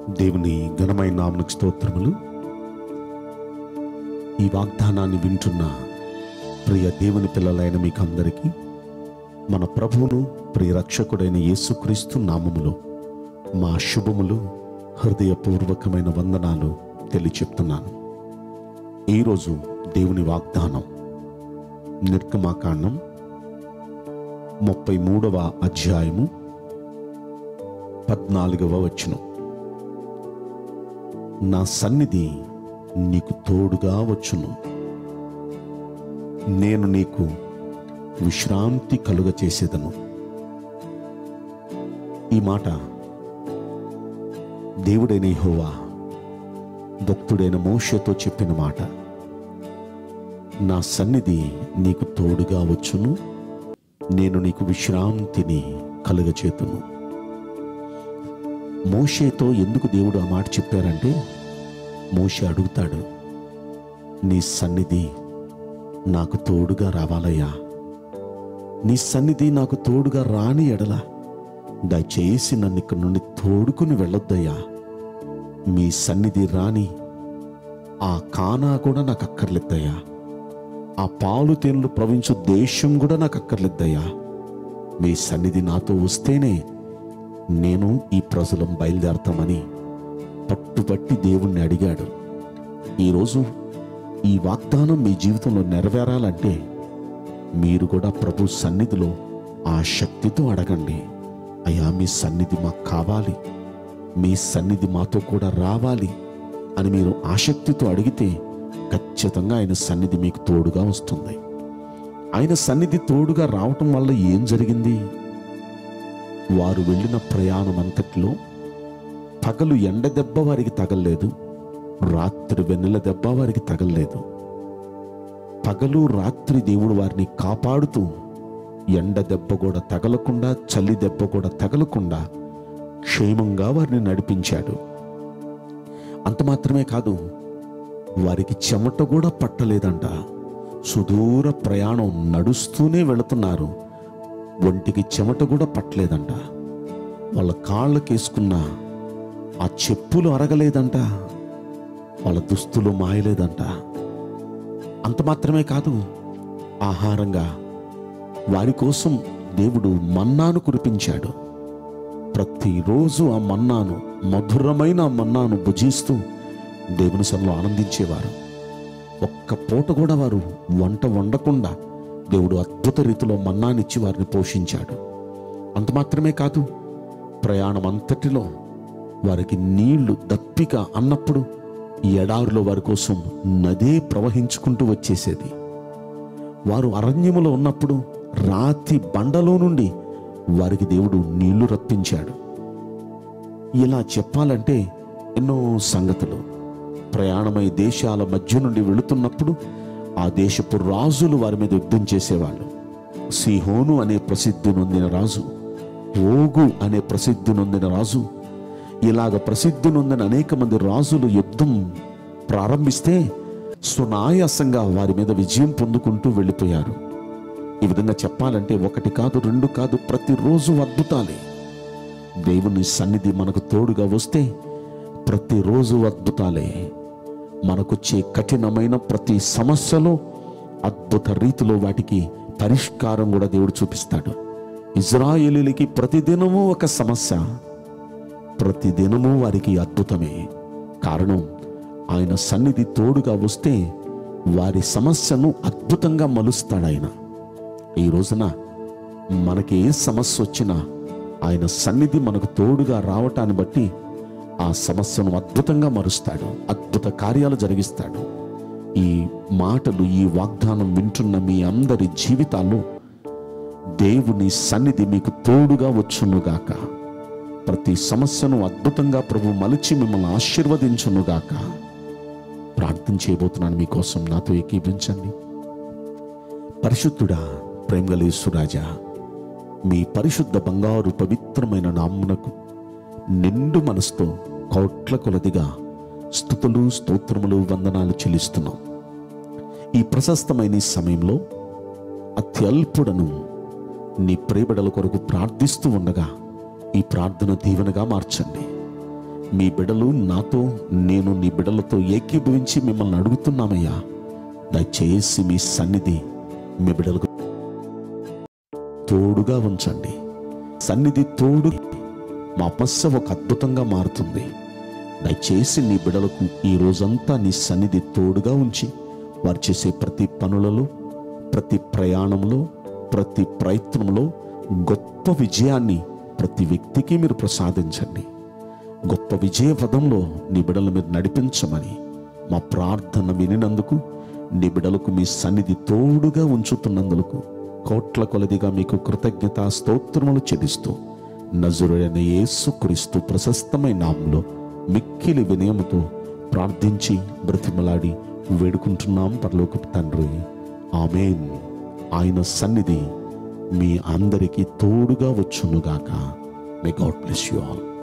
దేవుని ఘనమైన నామకు స్తోత్రములు ఈ వాగ్దానాన్ని వింటున్న ప్రియ దేవుని పిల్లలైన మీకు అందరికీ మన ప్రభువును ప్రియ రక్షకుడైన యేసుక్రీస్తు నామములో మా శుభములు హృదయపూర్వకమైన వందనాలు తెలియచెప్తున్నాను ఈరోజు దేవుని వాగ్దానం నిర్గమాకాండం ముప్పై మూడవ అధ్యాయము పద్నాలుగవ వచనం నా సన్నిధి నీకు తోడుగా వచ్చును నేను నీకు విశ్రాంతి కలుగ చేసేదను ఈ మాట దేవుడైన యెహోవా భక్తుడైన మోషతో చెప్పిన మాట నా సన్నిధి నీకు తోడుగా వచ్చును నేను నీకు విశ్రాంతిని కలుగచేతును మోషేతో ఎందుకు దేవుడు ఆ మాట చెప్పారంటే మోషే అడుగుతాడు నీ సన్నిధి నాకు తోడుగా రావాలయ్యా నీ సన్నిధి నాకు తోడుగా రాని ఎడల దయచేసి నన్ను ఇక్కడి నుండి తోడుకుని వెళ్ళొద్దయ్యా మీ సన్నిధి రాని ఆ కానా కూడా నాకు అక్కర్లేద్దయ్యా ఆ పాలు తేనెలు ప్రవహించు దేశం కూడా నాకు అక్కర్లేద్దయ్యా మీ సన్నిధి నాతో వస్తేనే నేను ఈ ప్రజలం బయలుదేరతామని పట్టుబట్టి దేవుణ్ణి అడిగాడు ఈరోజు ఈ వాగ్దానం మీ జీవితంలో నెరవేరాలంటే మీరు కూడా ప్రభు సన్నిధిలో ఆ శక్తితో అడగండి అయ్యా మీ సన్నిధి మాకు కావాలి మీ సన్నిధి మాతో కూడా రావాలి అని మీరు ఆసక్తితో అడిగితే ఖచ్చితంగా ఆయన సన్నిధి మీకు తోడుగా వస్తుంది ఆయన సన్నిధి తోడుగా రావటం వల్ల ఏం జరిగింది వారు వెళ్ళిన ప్రయాణం అంతట్లో పగలు ఎండ దెబ్బ వారికి తగలలేదు రాత్రి వెన్నెల దెబ్బ వారికి తగలలేదు పగలు రాత్రి దేవుడు వారిని కాపాడుతూ ఎండ దెబ్బ కూడా తగలకుండా చలి దెబ్బ కూడా తగలకుండా క్షేమంగా వారిని నడిపించాడు అంత మాత్రమే కాదు వారికి చెమట కూడా పట్టలేదంట సుదూర ప్రయాణం నడుస్తూనే వెళుతున్నారు ఒంటికి చెమట కూడా పట్టలేదంట వాళ్ళ కాళ్ళకేసుకున్న ఆ చెప్పులు అరగలేదంట వాళ్ళ దుస్తులు మాయలేదంట అంత మాత్రమే కాదు ఆహారంగా వారి కోసం దేవుడు మన్నాను కురిపించాడు ప్రతిరోజు ఆ మన్నాను మధురమైన ఆ మన్నాను భుజిస్తూ దేవుని సన్నిలో ఆనందించేవారు ఒక్క పూట కూడా వారు వంట వండకుండా దేవుడు అద్భుత రీతిలో మన్నానిచ్చి వారిని పోషించాడు అంత మాత్రమే కాదు ప్రయాణం అంతటిలో వారికి నీళ్లు దప్పిక అన్నప్పుడు ఈ ఎడారిలో వారి కోసం నదే ప్రవహించుకుంటూ వచ్చేసేది వారు అరణ్యములో ఉన్నప్పుడు రాతి బండలో నుండి వారికి దేవుడు నీళ్లు రప్పించాడు ఇలా చెప్పాలంటే ఎన్నో సంగతులు ప్రయాణమై దేశాల మధ్య నుండి వెళుతున్నప్పుడు ఆ దేశపు రాజులు వారి మీద యుద్ధం చేసేవాళ్ళు సిహోను అనే ప్రసిద్ధి నొందిన రాజు ఓగు అనే ప్రసిద్ధి నొందిన రాజు ఇలాగ ప్రసిద్ధి నొందిన అనేక మంది రాజులు యుద్ధం ప్రారంభిస్తే సునాయాసంగా వారి మీద విజయం పొందుకుంటూ వెళ్ళిపోయారు ఈ విధంగా చెప్పాలంటే ఒకటి కాదు రెండు కాదు ప్రతిరోజు అద్భుతాలే దేవుని సన్నిధి మనకు తోడుగా వస్తే ప్రతిరోజు అద్భుతాలే మనకొచ్చే కఠినమైన ప్రతి సమస్యలో అద్భుత రీతిలో వాటికి పరిష్కారం కూడా దేవుడు చూపిస్తాడు ఇజ్రాయేలీలకి ప్రతిదినము ఒక సమస్య ప్రతిదినము వారికి అద్భుతమే కారణం ఆయన సన్నిధి తోడుగా వస్తే వారి సమస్యను అద్భుతంగా మలుస్తాడు ఆయన ఈ రోజున మనకి ఏ సమస్య వచ్చినా ఆయన సన్నిధి మనకు తోడుగా రావటాన్ని బట్టి ఆ సమస్యను అద్భుతంగా మరుస్తాడు అద్భుత కార్యాలు జరిగిస్తాడు ఈ మాటలు ఈ వాగ్దానం వింటున్న మీ అందరి జీవితాల్లో దేవుని సన్నిధి మీకు తోడుగా వచ్చునుగాక ప్రతి సమస్యను అద్భుతంగా ప్రభు మలిచి మిమ్మల్ని ఆశీర్వదించునుగాక ప్రార్థన చేయబోతున్నాను మీకోసం నాతో ఏకీభించండి పరిశుద్ధుడా ప్రేమగలేసురాజా మీ పరిశుద్ధ బంగారు పవిత్రమైన నామ్మునకు నిండు మనసుతో కోట్ల కొలదిగా స్థుతులు స్తోత్రములు వందనాలు చెల్లిస్తున్నాం ఈ ప్రశస్తమైన ఈ సమయంలో అత్యల్పుడను నీ ప్రేబడల కొరకు ప్రార్థిస్తూ ఉండగా ఈ ప్రార్థన దీవెనగా మార్చండి మీ బిడలు నాతో నేను నీ బిడలతో ఏకీభవించి మిమ్మల్ని అడుగుతున్నామయ్యా దయచేసి మీ సన్నిధి మీ బిడలకు తోడుగా ఉంచండి సన్నిధి తోడు మా పస్స ఒక అద్భుతంగా మారుతుంది దయచేసి నీ బిడలకు ఈ రోజంతా నీ సన్నిధి తోడుగా ఉంచి వారు చేసే ప్రతి పనులలో ప్రతి ప్రయాణంలో ప్రతి ప్రయత్నంలో గొప్ప విజయాన్ని ప్రతి వ్యక్తికి మీరు ప్రసాదించండి గొప్ప విజయ పదంలో నీ బిడలు మీరు నడిపించమని మా ప్రార్థన వినినందుకు నీ బిడలకు మీ సన్నిధి తోడుగా ఉంచుతున్నందుకు కోట్ల కొలదిగా మీకు కృతజ్ఞత స్తోత్రములు చెల్లిస్తూ నజరుడైన యేసుక్రీస్తు ప్రశస్తమైన నామంలో మిక్కిలి వినయముతో ప్రార్థించి బ్రతిమలాడి వేడుకుంటున్నాం పరలోకపు తండ్రి ఆమెన్ ఆయన సన్నిధి మీ అందరికీ తోడుగా వచ్చునుగాక may God bless you all